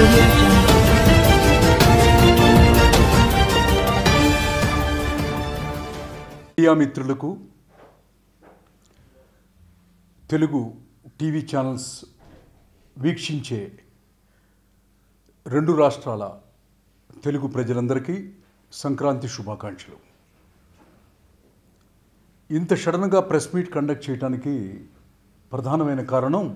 audio jungle. Media మిత్రులకు Telugu TV channels వీక్షించే రెండు రాష్ట్రాల తెలుగు ప్రజలందరికీ సంక్రాంతి శుభాకాంక్షలు ఇంత సడన్గా ప్రెస్ మీట్ కండక్ట్ చేయడానికి ప్రధానమైన కారణం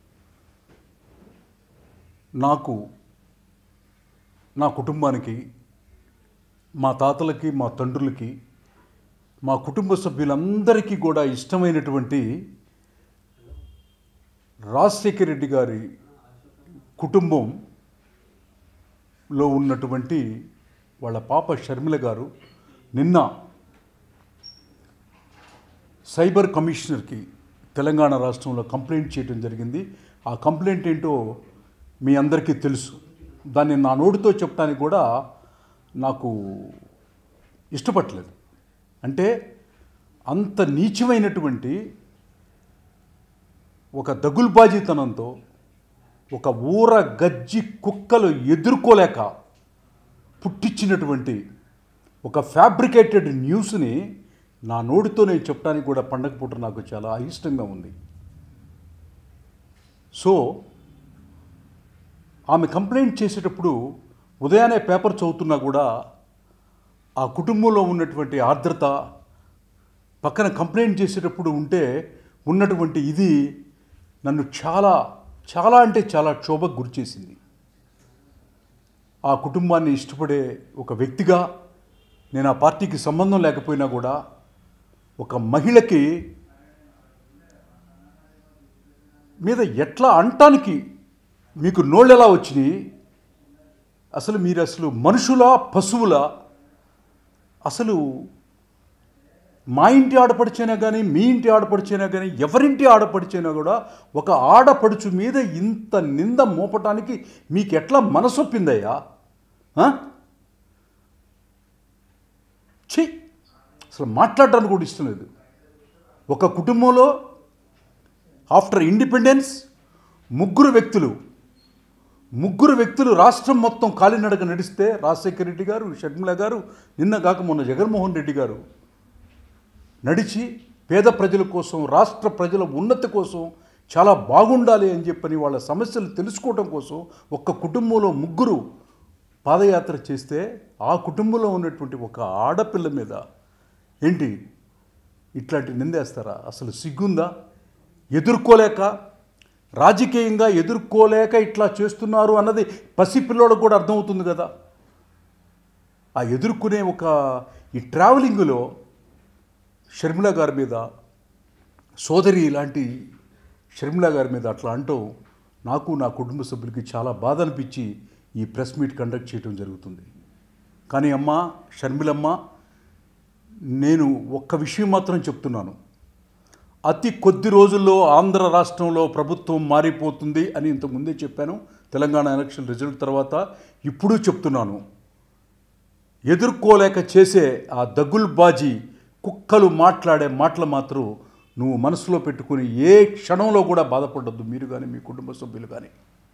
నాకు నా కుటుంబానికి మా తాతలకి మా తండ్రులకి మా కుటుంబ సభ్యులందరికీ కూడా ఇష్టమైనటువంటి రాజశేఖర రెడ్డి గారి కుటుంబంలో ఉన్నటువంటి వాళ్ళ పాప షర్మిల గారు నిన్న సైబర్ కమిషనర్కి తెలంగాణ రాష్ట్రంలో కంప్లైంట్ చేయడం జరిగింది ఆ కంప్లైంట్ ఏంటో మీ అందరికీ తెలుసు దాన్ని నా నోటితో చెప్పడానికి కూడా నాకు ఇష్టపడలేదు అంటే అంత నీచమైనటువంటి ఒక దగుల్బాజీతనంతో ఒక ఊర గజ్జి కుక్కలు ఎదుర్కోలేక పుట్టించినటువంటి ఒక ఫ్యాబ్రికేటెడ్ న్యూస్ని నా నోటితో నేను చెప్పడానికి కూడా పండగ పూట నాకు చాలా అయిష్టంగా ఉంది సో ఆమె కంప్లైంట్ చేసేటప్పుడు ఉదయాన్నే పేపర్ చదువుతున్నా కూడా ఆ కుటుంబంలో ఉన్నటువంటి ఆర్ద్రత పక్కన కంప్లైంట్ చేసేటప్పుడు ఉంటే ఉన్నటువంటి ఇది నన్ను చాలా చాలా అంటే చాలా క్షోభకు గురిచేసింది ఆ కుటుంబాన్ని ఇష్టపడే ఒక వ్యక్తిగా నేను ఆ పార్టీకి సంబంధం లేకపోయినా కూడా ఒక మహిళకి మీద ఎట్లా అంటానికి మీకు నోళ్ళు ఎలా వచ్చినాయి అసలు మీరు అసలు మనుషులా పశువులా అసలు మా ఇంటి ఆడపడిచైనా కానీ మీ ఇంటి ఆడపడిచైనా కానీ ఎవరింటి ఆడపడిచైనా కూడా ఒక ఆడపడుచు మీద ఇంత నింద మోపటానికి మీకు ఎట్లా మనసొప్పిందయ్యా ఆ? ఛీ అసలు మాట్లాడడానికి కూడా ఇష్టం లేదు ఒక కుటుంబంలో ఆఫ్టర్ ఇండిపెండెన్స్ ముగ్గురు వ్యక్తులు ముగ్గురు వ్యక్తులు రాష్ట్రం మొత్తం కాలినడక నడిస్తే రాజశేఖర రెడ్డి గారు షర్మిల గారు నిన్న కాక మొన్న జగన్మోహన్ రెడ్డి గారు నడిచి పేద ప్రజల కోసం రాష్ట్ర ప్రజల ఉన్నతి కోసం చాలా బాగుండాలి అని చెప్పని వాళ్ళ సమస్యలు తెలుసుకోవడం కోసం ఒక్క కుటుంబంలో ముగ్గురు పాదయాత్ర చేస్తే ఆ కుటుంబంలో ఉన్నటువంటి ఒక ఆడపిల్ల మీద ఏంటి ఇట్లాంటి నిందేస్తారా అసలు సిగ్గుందా ఎదుర్కోలేక రాజకీయంగా ఎదుర్కోలేక ఇట్లా చేస్తున్నారు అన్నది పసిపిల్లోడికి కూడా అర్థమవుతుంది కదా ఆ ఎదుర్కొనే ఒక ఈ ట్రావెలింగ్లో షర్మిల గారి మీద సోదరి ఇలాంటి షర్మిల గారి మీద అట్లా అంటూ నాకు నా కుటుంబ సభ్యులకి చాలా బాధ అనిపించి ఈ ప్రెస్ మీట్ కండక్ట్ చేయడం జరుగుతుంది కానీ అమ్మ షర్మిలమ్మ నేను ఒక్క విషయం మాత్రం చెప్తున్నాను అతి కొద్ది రోజుల్లో ఆంధ్ర రాష్ట్రంలో ప్రభుత్వం మారిపోతుంది అని ఇంతకుముందే చెప్పాను తెలంగాణ ఎలక్షన్ రిజల్ట్ తర్వాత ఇప్పుడు చెప్తున్నాను ఎదుర్కోలేక చేసే ఆ దగుల్బాజీ కుక్కలు మాట్లాడే మాటలు మాత్రం నువ్వు మనసులో పెట్టుకుని ఏ క్షణంలో కూడా బాధపడద్దు మీరు కానీ మీ కుటుంబ సభ్యులు కానీ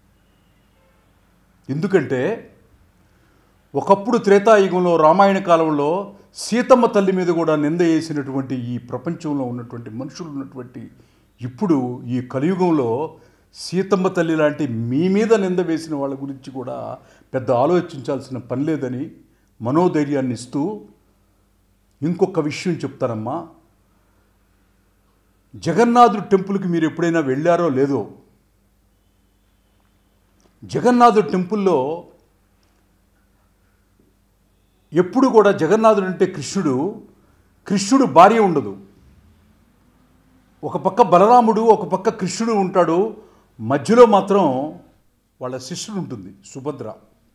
ఎందుకంటే ఒకప్పుడు త్రేతాయుగంలో రామాయణ కాలంలో సీతమ్మ తల్లి మీద కూడా నింద వేసినటువంటి ఈ ప్రపంచంలో ఉన్నటువంటి మనుషులు ఉన్నటువంటి ఇప్పుడు ఈ కలియుగంలో సీతమ్మ తల్లి లాంటి మీ మీద నింద వేసిన వాళ్ళ గురించి కూడా పెద్ద ఆలోచించాల్సిన పని లేదని మనోధైర్యాన్ని ఇస్తూ ఇంకొక విషయం చెప్తానమ్మా జగన్నాథుడు టెంపుల్కి మీరు ఎప్పుడైనా వెళ్ళారో లేదో జగన్నాథుడు టెంపుల్లో ఎప్పుడు కూడా జగన్నాథుడు అంటే కృష్ణుడు కృష్ణుడు భార్య ఉండదు ఒక పక్క బలరాముడు ఒక పక్క కృష్ణుడు ఉంటాడు మధ్యలో మాత్రం వాళ్ళ శిష్యుడు ఉంటుంది సుభద్ర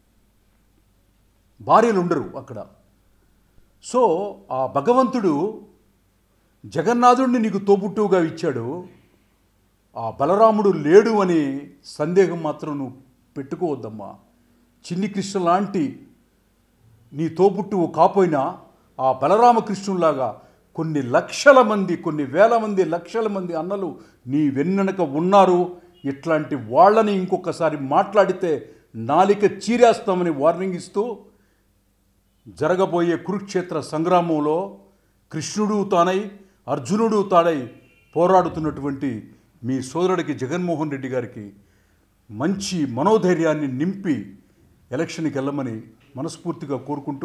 భార్యలు ఉండరు అక్కడ సో ఆ భగవంతుడు జగన్నాథుడిని నీకు తోబుట్టువుగా ఇచ్చాడు ఆ బలరాముడు లేడు అని సందేహం మాత్రం నువ్వు పెట్టుకోవద్దమ్మా చిన్ని కృష్ణ లాంటి నీ తోబుట్టువు కాపోయినా ఆ బలరామకృష్ణులాగా కొన్ని లక్షల మంది కొన్ని వేల మంది లక్షల మంది అన్నలు నీ వెన్నెనక ఉన్నారు ఇట్లాంటి వాళ్ళని ఇంకొకసారి మాట్లాడితే నాలిక చీరేస్తామని వార్నింగ్ ఇస్తూ జరగబోయే కురుక్షేత్ర సంగ్రామంలో కృష్ణుడు తానై అర్జునుడు తాడై పోరాడుతున్నటువంటి మీ సోదరుడికి జగన్మోహన్ రెడ్డి గారికి మంచి మనోధైర్యాన్ని నింపి ఎలక్షన్కి వెళ్ళమని మనస్ఫూర్తిగా కోరుకుంటూ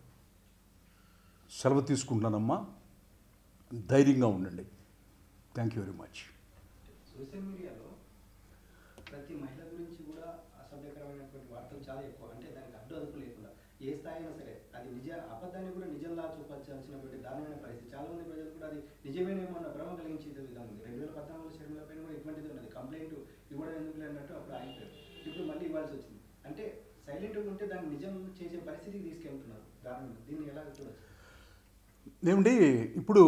సెలవు తీసుకుంటున్నానమ్మా ధైర్యంగా ఉండండి thank you very much social మీడియాలో ప్రతి మహిళ గురించి కూడా అసభ్యకరమైనటువంటి వార్తలు చాలా ఎక్కువ అంటే దానికి అడ్డు అదుపు లేకుండా ఏ స్థాయి అయినా సరే అది నిజ అబద్ధాన్ని కూడా నిజంలా చూపించాల్సినటువంటి దారుణమైన పరిస్థితి చాలా మంది ప్రజలు కూడా అది నిజమేనేమో అన్న భ్రమ కలిగించే విధంగా ఉంది రెండు వేల పద్నాలుగులో షర్మిల పైన కూడా ఇటువంటిది ఉన్నది కంప్లైంట్ ఇవ్వడం ఎందుకు అన్నట్టు అప్పుడు ఆగిపోయారు ఇప్పుడు మళ్ళీ ఇవ్వాల్సి వచ్చింది అంటే సైలెంట్గా ఉంటే దాన్ని నిజం చేసే పరిస్థితికి తీసుకెళ్తున్నారు దారుణంగా దీన్ని ఎలా చూడొచ్చు ఏమండి ఇప్పుడు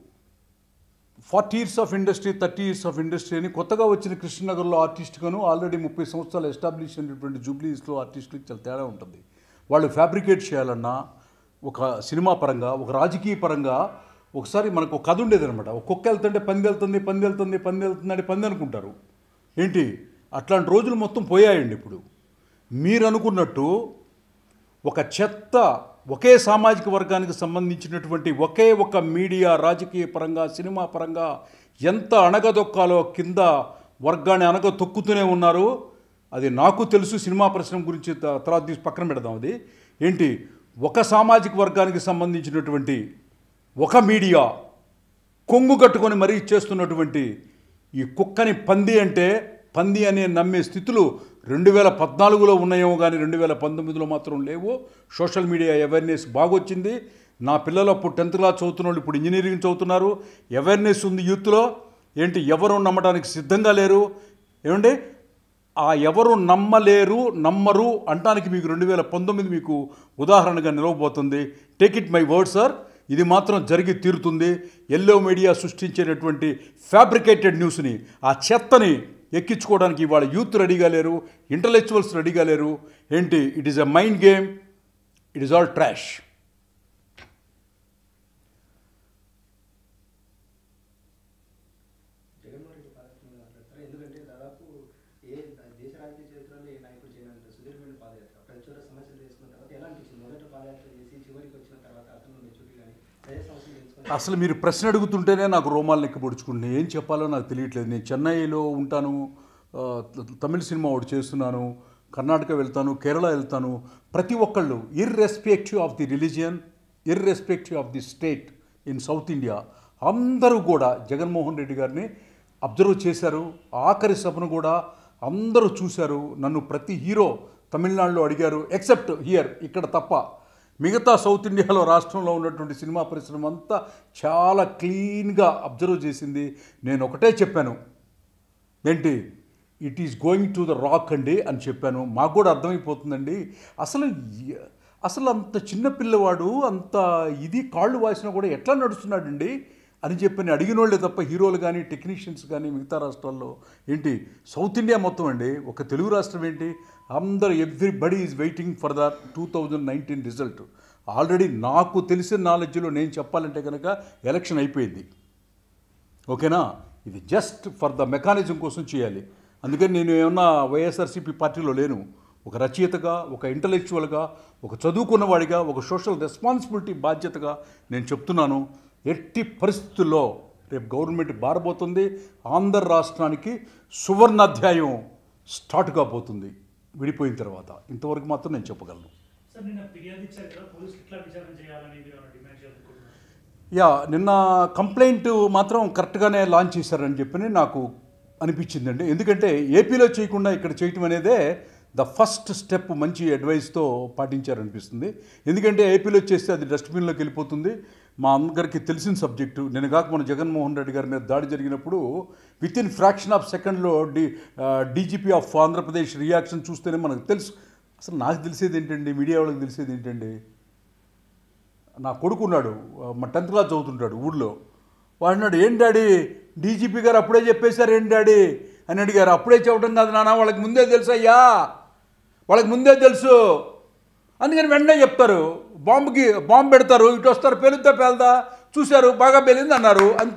forty years of industry thirty years of industry అని కొత్తగా వచ్చిన కృష్ణనగర్లో ఆర్టిస్ట్గాను ఆల్రెడీ ముప్పై సంవత్సరాలు ఎస్టాబ్లిష్ అయినటువంటి జూబ్లీస్లో ఆర్టిస్టులకు చాలా తేడా ఉంటుంది వాళ్ళు ఫ్యాబ్రికేట్ చేయాలన్నా ఒక సినిమా పరంగా ఒక రాజకీయ పరంగా ఒకసారి మనకు ఒక కథ ఉండేది అనమాట ఒక కుక్క వెళ్తుంటే పంది వెళ్తుంది పంది వెళ్తుంది పంది వెళ్తుంది అని పంది అనుకుంటారు ఏంటి అట్లాంటి రోజులు మొత్తం పోయాయండి ఇప్పుడు మీరు అనుకున్నట్టు ఒక చెత్త ఒకే సామాజిక వర్గానికి సంబంధించినటువంటి ఒకే ఒక మీడియా రాజకీయ పరంగా సినిమా పరంగా ఎంత అణగదొక్కాలో కింద వర్గాన్ని అనగ తొక్కుతూనే ఉన్నారు అది నాకు తెలుసు సినిమా పరిశ్రమ గురించి త- తర్వాత తీసి పక్కన పెడదాం అది ఏంటి ఒక సామాజిక వర్గానికి సంబంధించినటువంటి ఒక మీడియా కొంగు కట్టుకొని మరీ చేస్తున్నటువంటి ఈ కుక్కని పంది అంటే పంది అనే నమ్మే స్థితులు రెండు వేల పద్నాలుగులో ఉన్నాయేమో కానీ రెండు వేల పంతొమ్మిదిలో మాత్రం లేవు సోషల్ మీడియా అవేర్నెస్ బాగొచ్చింది నా పిల్లలు అప్పుడు టెన్త్ క్లాస్ చదువుతున్న వాళ్ళు ఇప్పుడు ఇంజనీరింగ్ చదువుతున్నారు అవేర్నెస్ ఉంది యూత్లో ఏంటి ఎవరు నమ్మడానికి సిద్ధంగా లేరు ఏమండి ఆ ఎవరు నమ్మలేరు నమ్మరు అంటానికి మీకు రెండు వేల పంతొమ్మిది మీకు ఉదాహరణగా నిలవబోతుంది take it my word sir ఇది మాత్రం జరిగి తీరుతుంది ఎల్లో మీడియా సృష్టించేటటువంటి ఫ్యాబ్రికేటెడ్ న్యూస్ని ఆ చెత్తని ఎక్కించుకోవడానికి ఇవాళ యూత్ రెడీగా లేరు ఇంటలెక్చువల్స్ రెడీగా లేరు ఏంటి it is a mind game it is all trash Jaganmohan Reddy padayatra మీద మాట్లాడతారు ఎందుకంటే దాదాపు ఏ దేశ రాజకీయ చరిత్రలో ఏ నాయకుడు చేయనంత సుదీర్ఘమైన పాదయాత్ర ప్రతి చోట సమస్యలు చేసుకున్న తర్వాత ఎలా అనిపించింది మొదట పాదయాత్ర చేసి చివరికి వచ్చిన తర్వాత అతను మెచ్యూరిటీ కానీ ప్రజా సమస్యలు తెలుసుకొని అసలు మీరు ప్రశ్న అడుగుతుంటేనే నాకు రోమాలు ఎక్కబొడుచుకుంటున్నాయి ఏం చెప్పాలో నాకు తెలియట్లేదు నేను చెన్నైలో ఉంటాను ఆ, త- తమిళ సినిమా ఒకటి చేస్తున్నాను కర్ణాటక వెళ్తాను కేరళ వెళ్తాను ప్రతి ఒక్కళ్ళు irrespective of the religion irrespective of the state in South India అందరూ కూడా జగన్మోహన్ రెడ్డి గారిని అబ్జర్వ్ చేశారు ఆఖరి సభను కూడా అందరూ చూశారు నన్ను ప్రతి హీరో తమిళనాడులో అడిగారు ఎక్సెప్ట్ హియర్ ఇక్కడ తప్ప మిగతా సౌత్ ఇండియాలో రాష్ట్రంలో ఉన్నటువంటి సినిమా పరిశ్రమ అంతా చాలా క్లీన్గా అబ్జర్వ్ చేసింది నేను ఒకటే చెప్పాను ఏంటి it is going to the rock అండి అని చెప్పాను మాకు కూడా అర్థమైపోతుందండి అసలు ఎ- అసలు అంత చిన్న పిల్లవాడు అంత ఇది కాళ్ళు వాసినా కూడా ఎట్లా నడుస్తున్నాడండి అని చెప్పి నేను అడిగిన వాళ్ళే తప్ప హీరోలు కానీ టెక్నీషియన్స్ కానీ మిగతా రాష్ట్రాల్లో ఏంటి సౌత్ ఇండియా మొత్తం అండి ఒక తెలుగు రాష్ట్రం ఏంటి అందరు everybody is waiting for the two thousand nineteen result already నాకు తెలిసిన నాలెడ్జ్లో నేను చెప్పాలంటే కనుక ఎలక్షన్ అయిపోయింది ఓకేనా ఇది జస్ట్ ఫర్ ద మెకానిజం కోసం చేయాలి అందుకని నేను ఏమన్నా వైఎస్ఆర్సీపీ పార్టీలో లేను ఒక రచయితగా ఒక ఇంటలెక్చువల్గా ఒక చదువుకున్నవాడిగా ఒక సోషల్ రెస్పాన్సిబిలిటీ బాధ్యతగా నేను చెప్తున్నాను ఎట్టి పరిస్థితుల్లో రేపు గవర్నమెంట్ బారబోతుంది ఆంధ్ర రాష్ట్రానికి సువర్ణాధ్యాయం స్టార్ట్ కాబోతుంది విడిపోయిన తర్వాత ఇంతవరకు మాత్రం నేను చెప్పగలను సార్ నిన్న ఫిర్యాదు ఇచ్చారు కదా పోలీసులు ఇట్లా విచారణ చేయాలని మీరు ఏమైనా డిమాండ్ చేయాలనుకుంటున్నారు యా నిన్న కంప్లైంట్ మాత్రం కరెక్ట్గానే లాంచ్ చేశారని చెప్పి నాకు అనిపించిందండి ఎందుకంటే ఏపీలో చేయకుండా ఇక్కడ చేయటం అనేదే ద ఫస్ట్ స్టెప్ మంచి అడ్వైస్తో పాటించారనిపిస్తుంది ఎందుకంటే ఏపీలో చేస్తే అది డస్ట్బిన్లోకి వెళ్ళిపోతుంది మా అందరికి తెలిసిన సబ్జెక్టు నేను కాక మన జగన్మోహన్ రెడ్డి గారి మీద దాడి జరిగినప్పుడు విత్ ఇన్ ఫ్రాక్షన్ ఆఫ్ సెకండ్లో D DGP of Andhra Pradesh reaction చూస్తేనే మనకు తెలుసు అసలు నాకు తెలిసేది ఏంటండి మీడియా వాళ్ళకి తెలిసేది ఏంటండి నా కొడుకున్నాడు మా టెన్త్ క్లాస్ చదువుతుంటాడు ఊళ్ళో వాడినాడు ఏం డాడీ డీజీపీ గారు అప్పుడే చెప్పేశారు ఏం డాడీ అని అడిగారు అప్పుడే చెప్పడం కాదు నాన్న వాళ్ళకి ముందే తెలుసు అయ్యా వాళ్ళకి ముందే తెలుసు అందుకని వెంటనే చెప్తారు బాంబుకి బాంబు పెడతారు ఇటు వస్తారు పేలుద్దా పేలుదా చూశారు బాగా పేలింది అన్నారు అంతే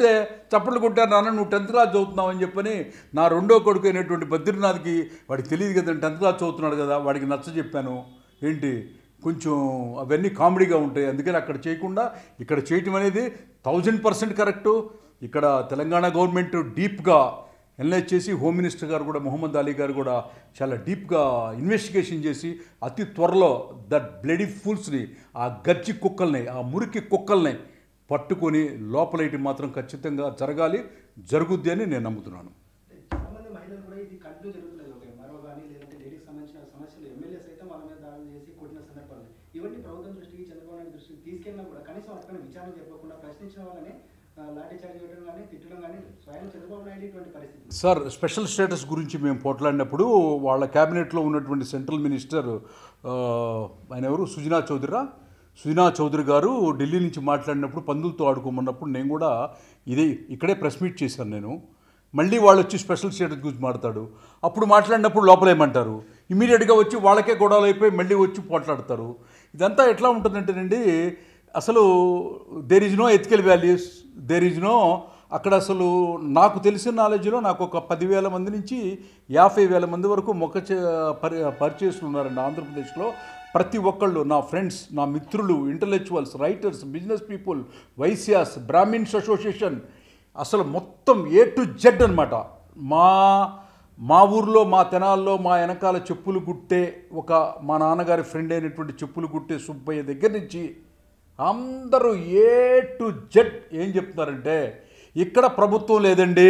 చప్పట్లు కొట్టారు నాన్న నువ్వు టెన్త్ క్లాస్ చదువుతున్నావు అని చెప్పని నా రెండో కొడుకు అయినటువంటి బద్రీనాథ్కి వాడికి తెలియదు కదా టెన్త్ క్లాస్ చదువుతున్నాడు కదా వాడికి నచ్చ చెప్పాను ఏంటి కొంచెం అవన్నీ కామెడీగా ఉంటాయి అందుకని అక్కడ చేయకుండా ఇక్కడ చేయటం అనేది థౌజండ్ పర్సెంట్ కరెక్టు ఇక్కడ తెలంగాణ గవర్నమెంట్ డీప్గా ఎనలైజ్ చేసి హోమ్ మినిస్టర్ గారు కూడా మొహమ్మద్ అలీ గారు కూడా చాలా డీప్గా ఇన్వెస్టిగేషన్ చేసి అతి త్వరలో దట్ బ్లడీ ఫూల్స్ని ఆ గజ్జి కుక్కల్ని ఆ మురికి కుక్కల్ని పట్టుకొని లోపలైటి మాత్రం ఖచ్చితంగా జరగాలి జరుగుద్ది అని నేను నమ్ముతున్నాను చాలా మంది మహిళలు కూడా ఇది కంటిన్యూ జరుగుతున్నది ఒక మరో కానీ లేదంటే లేడీకి సంబంధించిన సమస్యలు ఎమ్మెల్యే సైతం వాళ్ళ మీద దాడులు చేసి కొట్టిన సందర్భాలు ఇవన్నీ ప్రభుత్వం దృష్టికి చంద్రబాబు నాయుడు దృష్టికి తీసుకెళ్ళినా కూడా కనీసం అక్కడ విచారణ జరపకుండా ప్రశ్నించిన వాళ్ళని ఆ, లాఠీ చార్జ్ చేయడం కానీ తిట్టడం కానీ స్వయం చంద్రబాబు నాయుడు ఇటువంటి పరిస్థితి సార్ స్పెషల్ స్టేటస్ గురించి మేము పోట్లాడినప్పుడు వాళ్ళ క్యాబినెట్లో ఉన్నటువంటి సెంట్రల్ మినిస్టర్ ఆ, ఆయన ఎవరు సుజనా చౌదరిరా సుజనా చౌదరి గారు ఢిల్లీ నుంచి మాట్లాడినప్పుడు పందులతో ఆడుకోమన్నప్పుడు నేను కూడా ఇదే ఇక్కడే ప్రెస్ మీట్ చేశాను నేను మళ్ళీ వాళ్ళు వచ్చి స్పెషల్ స్టేటస్ గురించి మాట్లాడతాడు అప్పుడు మాట్లాడినప్పుడు లోపలేమంటారు ఇమీడియట్గా వచ్చి వాళ్ళకే గొడవలు అయిపోయి మళ్ళీ వచ్చి పోట్లాడతారు ఇదంతా ఎట్లా ఉంటుందంటేనండి అసలు there is no ethical values there is no అక్కడ అసలు నాకు తెలిసిన నాలెడ్జ్లో నాకు ఒక పదివేల మంది నుంచి యాభై వేల మంది వరకు మొక్క చే- పరి పరిచయస్తులు ఉన్నారండి ఆంధ్రప్రదేశ్లో ప్రతి ఒక్కళ్ళు నా ఫ్రెండ్స్ నా మిత్రులు intellectuals writers business people Vaishyas Brahmins association అసలు మొత్తం ఏ టు జెడ్ అనమాట మా మా ఊర్లో మా తెనాల్లో మా వెనకాల చెప్పులు కుట్టే ఒక మా నాన్నగారి ఫ్రెండ్ అయినటువంటి చెప్పులు కుట్టే సుబ్బయ్య దగ్గర నుంచి అందరూ ఏ టు జెడ్ ఏం చెప్తున్నారంటే ఇక్కడ ప్రభుత్వం లేదండి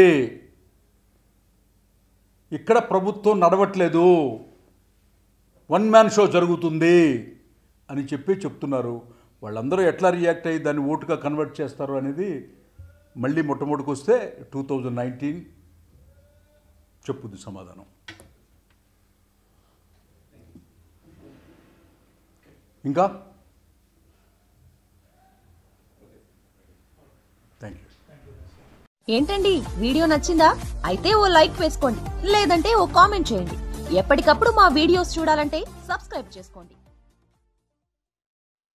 ఇక్కడ ప్రభుత్వం నడవట్లేదు వన్ మ్యాన్ షో జరుగుతుంది అని చెప్పి చెప్తున్నారు వాళ్ళందరూ ఎట్లా రియాక్ట్ అయ్యి దాన్ని ఓటుగా కన్వర్ట్ చేస్తారు అనేది మళ్ళీ మొట్టమొదటికి వస్తే టూ థౌజండ్ నైన్టీన్ చెప్పుద్ది సమాధానం ఇంకా థ్యాంక్ యూ ఏంటండి వీడియో నచ్చిందా అయితే ఓ లైక్ వేసుకోండి లేదంటే ఓ కామెంట్ చేయండి ఎప్పటికప్పుడు మా వీడియోస్ చూడాలంటే సబ్స్క్రైబ్ చేసుకోండి